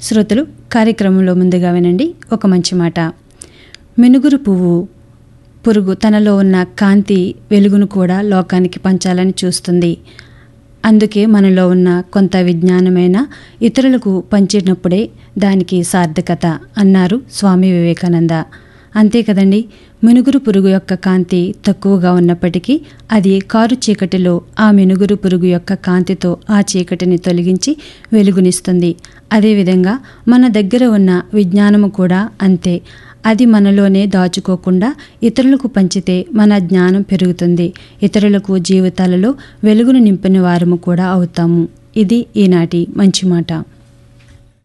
శ్రోతలు కార్యక్రమంలో ముందుగా వినండి ఒక మంచి మాట మినుగురు పువ్వు పురుగు తనలో ఉన్న కాంతి వెలుగును కూడా లోకానికి పంచాలని చూస్తుంది అందుకే మనలో ఉన్న కొంత విజ్ఞానమైన ఇతరులకు పంచినప్పుడే దానికి సార్థకత అన్నారు స్వామి వివేకానంద అంతే కదండి మినుగురు పురుగు యొక్క కాంతి తక్కువగా ఉన్నప్పటికీ అది కారు చీకటిలో ఆ మినుగురు పురుగు యొక్క కాంతితో ఆ చీకటిని తొలగించి వెలుగునిస్తుంది అదేవిధంగా మన దగ్గర ఉన్న విజ్ఞానము కూడా అంతే అది మనలోనే దాచుకోకుండా ఇతరులకు పంచితే మన జ్ఞానం పెరుగుతుంది ఇతరులకు జీవితాలలో వెలుగును నింపిన వారము కూడా అవుతాము ఇది ఈనాటి మంచి మాట